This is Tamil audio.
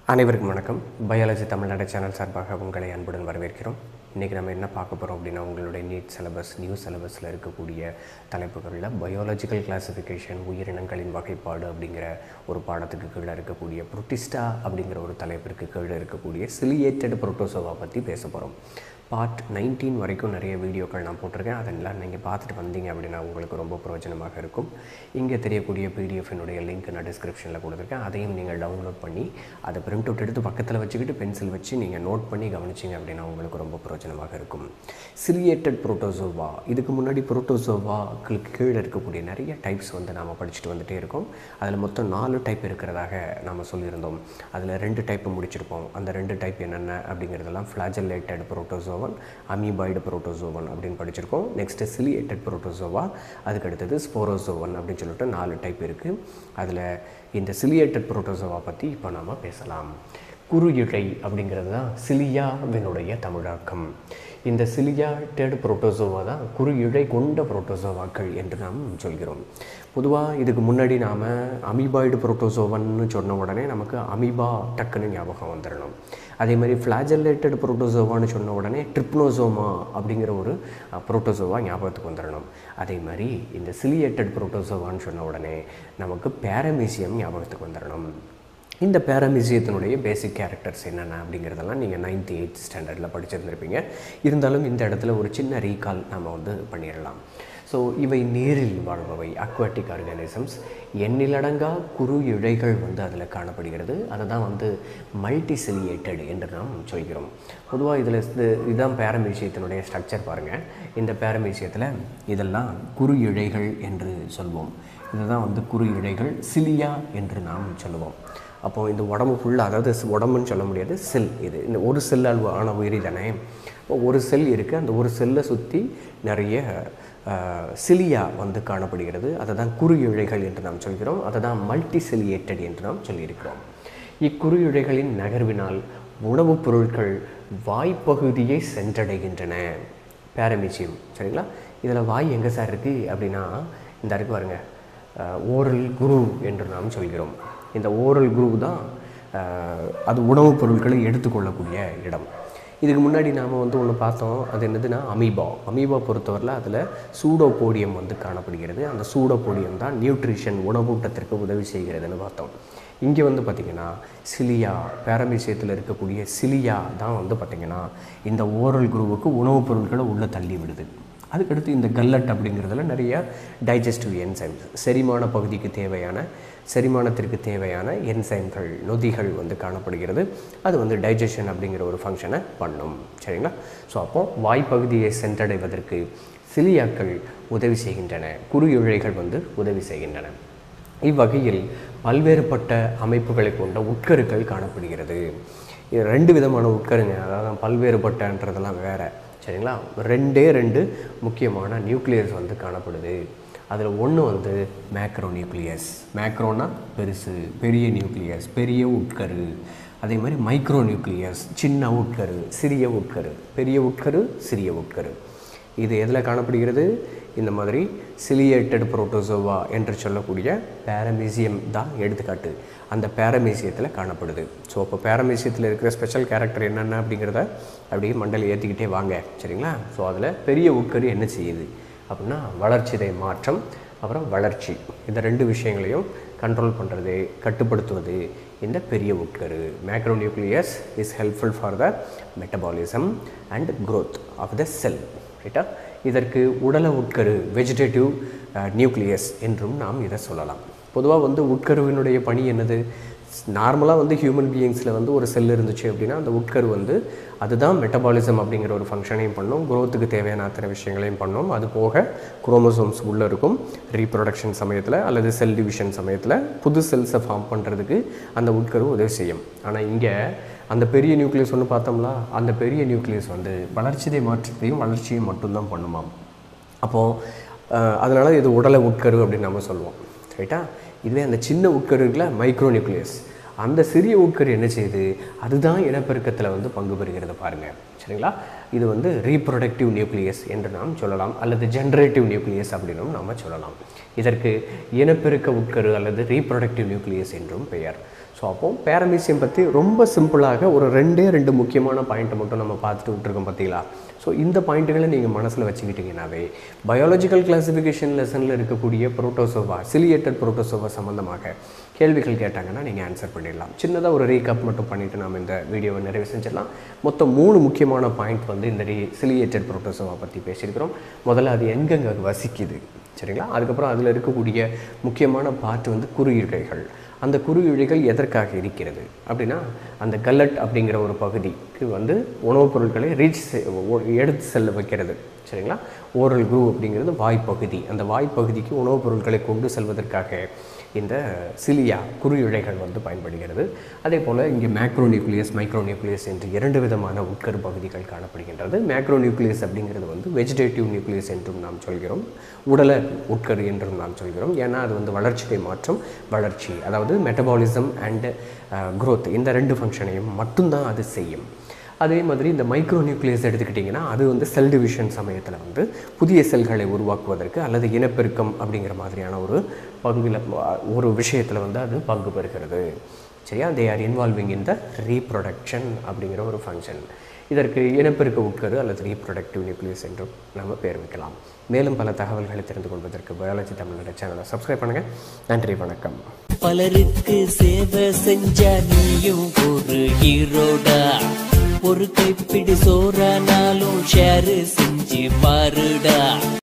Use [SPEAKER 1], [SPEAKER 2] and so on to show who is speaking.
[SPEAKER 1] அனைவருக்கும் வணக்கம் பயாலஜி தமிழ்நாடு சேனல் சார்பாக உங்களை அன்புடன் வரவேற்கிறோம் இன்றைக்கி நம்ம என்ன பார்க்க போகிறோம் அப்படின்னா உங்களுடைய நீட் சிலபஸ் நியூ சிலபஸில் இருக்கக்கூடிய தலைப்புகளில் பயாலஜிக்கல் கிளாசிஃபிகேஷன் உயிரினங்களின் வகைப்பாடு அப்படிங்கிற ஒரு பாடத்துக்கு கீழே இருக்கக்கூடிய புரோட்டிஸ்டா அப்படிங்கிற ஒரு தலைப்பிற்கு கீழே இருக்கக்கூடிய சிலியேட்டட் புரோட்டோசோவா பற்றி பேச போகிறோம் பார்ட் நைன்டீன் வரைக்கும் நிறைய வீடியோக்கள் நான் போட்டிருக்கேன் அதெல்லாம் நீங்கள் பார்த்துட்டு வந்தீங்க அப்படின்னா உங்களுக்கு ரொம்ப பிரயோஜனமாக இருக்கும் இங்கே தெரியக்கூடிய பிடிஎஃபினுடைய லிங்க் நான் டிஸ்கிரிப்ஷனில் கொடுத்துருக்கேன் அதையும் நீங்கள் டவுன்லோட் பண்ணி அதை பிரிண்ட் அவுட் எடுத்து பக்கத்தில் வச்சுக்கிட்டு பென்சில் வச்சு நீங்கள் நோட் பண்ணி கவனிச்சிங்க அப்படின்னா உங்களுக்கு ரொம்ப பிரயோஜனமாக இருக்கும் சிலியேட்டட் புரோட்டோசோவா இதுக்கு முன்னாடி புரோட்டோசோவாக்களுக்கு கீழே இருக்கக்கூடிய நிறைய டைப்ஸ் வந்து நாம் படிச்சுட்டு வந்துட்டே இருக்கோம் அதில் மொத்தம் நாலு டைப் இருக்கிறதாக நாம் சொல்லியிருந்தோம் அதில் ரெண்டு டைப் முடிச்சிருப்போம் அந்த ரெண்டு டைப் என்னென்ன அப்படிங்கிறதெல்லாம் ஃப்ளாஜலேட்டட் புரோட்டோசோவன் அமீபாய்டு புரோட்டோசோவன் அப்படின்னு படிச்சிருக்கோம் நெக்ஸ்ட்டு சிலியேட்டட் புரோட்டோசோவா அதுக்கு அடுத்தது ஸ்போரோசோவன் அப்படின்னு சொல்லிட்டு நாலு டைப் இருக்குது அதில் இந்த சிலியேட்டட் புரோட்டோசோவா பற்றி இப்போ நாம் பேசலாம் குறு இழை அப்படிங்கிறது தான் சிலியாவினுடைய தமிழாக்கம் இந்த சிலியாட்டட் புரோட்டோசோவா தான் குறு இழை கொண்ட புரோட்டோசோவாக்கள் என்று நாம் சொல்கிறோம் பொதுவாக இதுக்கு முன்னாடி நாம் அமீபாய்டு புரோட்டோசோவன்னு சொன்ன உடனே நமக்கு அமீபா டக்குன்னு ஞாபகம் வந்துடணும் அதே மாதிரி ஃப்ளாஜல்லேட்டட் புரோட்டோசோவான்னு சொன்ன உடனே ட்ரிப்னோசோமா அப்படிங்கிற ஒரு புரோட்டோசோவா ஞாபகத்துக்கு வந்துடணும் அதே மாதிரி இந்த சிலியேட்டட் புரோட்டோசோவான்னு சொன்ன உடனே நமக்கு பேரமீசியம் ஞாபகத்துக்கு வந்துடணும் இந்த பேரமிசியத்தினுடைய பேசிக் கேரக்டர்ஸ் என்னென்ன அப்படிங்கிறதெல்லாம் நீங்கள் நைன்த்து எயித் ஸ்டாண்டர்டில் படிச்சிருந்திருப்பீங்க இருந்தாலும் இந்த இடத்துல ஒரு சின்ன ரீகால் நம்ம வந்து பண்ணிடலாம் ஸோ இவை நீரில் வாழ்பவை அக்வாட்டிக் ஆர்கானிசம்ஸ் எண்ணிலடங்கா குறு இழைகள் வந்து அதில் காணப்படுகிறது அதை தான் வந்து மல்டி சிலியேட்டட் என்று நாம் சொல்கிறோம் பொதுவாக இதில் இது இதுதான் பேரமீசியத்தினுடைய ஸ்ட்ரக்சர் பாருங்கள் இந்த பேரமீசியத்தில் இதெல்லாம் குறு இழைகள் என்று சொல்வோம் இதுதான் வந்து குறு இழைகள் சிலியா என்று நாம் சொல்லுவோம் அப்போது இந்த உடம்பு ஃபுல்லாக அதாவது ஸ் உடம்புன்னு சொல்ல முடியாது செல் இது இந்த ஒரு செல்லால் ஆன உயிரி தானே இப்போ ஒரு செல் இருக்குது அந்த ஒரு செல்லை சுற்றி நிறைய சிலியா வந்து காணப்படுகிறது அதை தான் குறு இழைகள் என்று நாம் சொல்கிறோம் அதை தான் மல்டி சிலியேட்டட் என்று நாம் சொல்லியிருக்கிறோம் இக்குறு இழைகளின் நகர்வினால் உணவுப் பொருட்கள் வாய்ப்பகுதியை சென்றடைகின்றன பேரமிச்சியம் சரிங்களா இதில் வாய் எங்கே சார் இருக்குது அப்படின்னா இந்த இருக்கு பாருங்க ஓரல் குரு என்று நாம் சொல்கிறோம் இந்த ஓரல் குரூப் தான் அது உணவுப் பொருட்களை எடுத்துக்கொள்ளக்கூடிய இடம் இதுக்கு முன்னாடி நாம் வந்து ஒன்று பார்த்தோம் அது என்னதுன்னா அமீபா அமீபா பொறுத்தவரையில் அதில் சூடோபோடியம் வந்து காணப்படுகிறது அந்த சூடோபோடியம் தான் நியூட்ரிஷன் உணவூட்டத்திற்கு உதவி செய்கிறதுன்னு பார்த்தோம் இங்கே வந்து பார்த்திங்கன்னா சிலியா பேரமிசியத்தில் இருக்கக்கூடிய சிலியா தான் வந்து பார்த்திங்கன்னா இந்த ஓரல் குரூவுக்கு உணவுப் பொருட்களை உள்ளே தள்ளி விடுது அதுக்கடுத்து இந்த கல்லட் அப்படிங்கிறதுல நிறைய டைஜஸ்டிவ் என்சைம்ஸ் செரிமான பகுதிக்கு தேவையான செரிமானத்திற்கு தேவையான என்சைம்கள் நொதிகள் வந்து காணப்படுகிறது அது வந்து டைஜஷன் அப்படிங்கிற ஒரு ஃபங்க்ஷனை பண்ணும் சரிங்களா ஸோ அப்போ வாய்ப்பகுதியை சென்றடைவதற்கு சிலியாக்கள் உதவி செய்கின்றன குறு இழைகள் வந்து உதவி செய்கின்றன இவ்வகையில் பல்வேறுபட்ட அமைப்புகளை கொண்ட உட்கருக்கள் காணப்படுகிறது இது ரெண்டு விதமான உட்கருங்க அதாவது பல்வேறுபட்டன்றதெல்லாம் வேறு சரிங்களா ரெண்டே ரெண்டு முக்கியமான நியூக்ளியஸ் வந்து காணப்படுது அதில் ஒன்று வந்து மேக்ரோ நியூக்ளியஸ் மேக்ரோனா பெருசு பெரிய நியூக்ளியஸ் பெரிய உட்கரு அதே மாதிரி மைக்ரோ நியூக்ளியஸ் சின்ன உட்கரு சிறிய உட்கரு பெரிய உட்கரு சிறிய உட்கரு இது எதில் காணப்படுகிறது இந்த மாதிரி சிலியேட்டட் புரோட்டோசோவா என்று சொல்லக்கூடிய பேரமீசியம் தான் எடுத்துக்காட்டு அந்த பேரமீசியத்தில் காணப்படுது ஸோ அப்போ பேரமீசியத்தில் இருக்கிற ஸ்பெஷல் கேரக்டர் என்னென்ன அப்படிங்கிறத அப்படியே மண்டல் ஏற்றிக்கிட்டே வாங்க சரிங்களா ஸோ அதில் பெரிய உட்கரு என்ன செய்யுது அப்படின்னா வளர்ச்சிதை மாற்றம் அப்புறம் வளர்ச்சி இந்த ரெண்டு விஷயங்களையும் கண்ட்ரோல் பண்ணுறது கட்டுப்படுத்துவது இந்த பெரிய உட்கரு macro nucleus is helpful for the metabolism and growth of the cell ரைட்டா இதற்கு உடல உட்கரு வெஜிடேட்டிவ் நியூக்ளியஸ் என்றும் நாம் இதை சொல்லலாம் பொதுவாக வந்து உட்கருவினுடைய பணி என்னது நார்மலாக வந்து ஹியூமன் பீயிங்ஸில் வந்து ஒரு செல் இருந்துச்சு அப்படின்னா அந்த உட்கரு வந்து அதுதான் மெட்டபாலிசம் அப்படிங்கிற ஒரு ஃபங்க்ஷனையும் பண்ணும் க்ரோத்துக்கு தேவையான அத்தனை விஷயங்களையும் பண்ணும் அது போக குரோமோசோம்ஸ் உள்ளே இருக்கும் ரீப்ரொடக்ஷன் சமயத்தில் அல்லது செல் டிவிஷன் சமயத்தில் புது செல்ஸை ஃபார்ம் பண்ணுறதுக்கு அந்த உட்கரு உதவி செய்யும் ஆனால் இங்கே அந்த பெரிய நியூக்ளியஸ் ஒன்று பார்த்தோம்ல அந்த பெரிய நியூக்ளியஸ் வந்து வளர்ச்சிதை மாற்றத்தையும் வளர்ச்சியும் மட்டும்தான் பண்ணுமாம் அப்போது அதனால் இது உடலை உட்கரு அப்படின்னு நம்ம சொல்லுவோம் ரைட்டா இதுவே அந்த சின்ன உட்கரு இருக்குல்ல மைக்ரோ நியூக்ளியஸ் அந்த சிறிய உட்கரு என்ன செய்யுது அதுதான் இனப்பெருக்கத்தில் வந்து பங்கு பெறுகிறது பாருங்கள் சரிங்களா இது வந்து ரீப்ரொடக்டிவ் நியூக்ளியஸ் என்று நாம் சொல்லலாம் அல்லது ஜென்ரேட்டிவ் நியூக்ளியஸ் அப்படின்னும் நாம் சொல்லலாம் இதற்கு இனப்பெருக்க உட்கரு அல்லது ரீப்ரொடக்டிவ் நியூக்ளியஸ் என்றும் பெயர் ஸோ அப்போ பேரமீசியம் பற்றி ரொம்ப சிம்பிளாக ஒரு ரெண்டே ரெண்டு முக்கியமான பாயிண்ட்டை மட்டும் நம்ம பார்த்துட்டு விட்டுருக்கோம் பார்த்தீங்களா ஸோ இந்த பாயிண்ட்டுகளை நீங்கள் மனசில் வச்சுக்கிட்டிங்கனாவே பயாலஜிக்கல் கிளாசிஃபிகேஷன் லெசனில் இருக்கக்கூடிய புரோட்டோசோவா சிலியேட்டட் புரோட்டோசோவா சம்மந்தமாக கேள்விகள் கேட்டாங்கன்னா நீங்கள் ஆன்சர் பண்ணிடலாம் சின்னதாக ஒரு ரீகப் மட்டும் பண்ணிவிட்டு நம்ம இந்த வீடியோவை நிறைவு செஞ்சிடலாம் மொத்தம் மூணு முக்கியமான பாயிண்ட் வந்து இந்த ரீ சிலியேட்டட் புரோட்டோசோவா பற்றி பேசியிருக்கிறோம் முதல்ல அது எங்கெங்கே வசிக்குது சரிங்களா அதுக்கப்புறம் அதில் இருக்கக்கூடிய முக்கியமான பார்ட் வந்து குறுகிழைகள் அந்த குறுகிழைகள் எதற்காக இருக்கிறது அப்படின்னா அந்த கல்லட் அப்படிங்கிற ஒரு பகுதிக்கு வந்து உணவுப் பொருட்களை ரீச் எடுத்து செல்ல வைக்கிறது சரிங்களா ஓரல் குரூ அப்படிங்கிறது வாய்ப்பகுதி அந்த வாய்ப்பகுதிக்கு உணவுப் பொருட்களை கொண்டு செல்வதற்காக இந்த சிலியா குறுகிழைகள் வந்து பயன்படுகிறது அதே போல் இங்கே மேக்ரோ நியூக்ளியஸ் மைக்ரோ நியூக்ளியஸ் என்று இரண்டு விதமான உட்கரு பகுதிகள் காணப்படுகின்றது மேக்ரோ நியூக்ளியஸ் அப்படிங்கிறது வந்து வெஜிடேட்டிவ் நியூக்ளியஸ் என்றும் நாம் சொல்கிறோம் உடல உட்கரு என்றும் நாம் சொல்கிறோம் ஏன்னா அது வந்து வளர்ச்சிதை மாற்றம் வளர்ச்சி அதாவது மெட்டபாலிசம் அண்டு growth இந்த ரெண்டு ஃபங்க்ஷனையும் மட்டும்தான் அது செய்யும் அதே மாதிரி இந்த மைக்ரோ நியூக்ளியஸ் எடுத்துக்கிட்டிங்கன்னா அது வந்து செல் டிவிஷன் சமயத்தில் வந்து புதிய செல்களை உருவாக்குவதற்கு அல்லது இனப்பெருக்கம் அப்படிங்கிற மாதிரியான ஒரு பங்குல ஒரு விஷயத்தில் வந்து அது பங்கு பெறுகிறது சரியா they are involving in the reproduction அப்படிங்கிற ஒரு ஃபங்க்ஷன் இதற்கு இனப்பெருக்க உட்கரு அல்லது ரீப்ரொடக்டிவ் நியூக்ளியஸ் என்றும் நம்ம பேர் வைக்கலாம் மேலும் பல தகவல்களை தெரிந்து கொள்வதற்கு பயாலஜி தமிழோட சேனலை சப்ஸ்கிரைப் பண்ணுங்கள் நன்றி வணக்கம்
[SPEAKER 2] பலருக்கு சேவை செஞ்ச நீயும் ஒரு ஹீரோடா ஒரு கைப்பிடி சோறானாலும் ஷேர் செஞ்சு பாருடா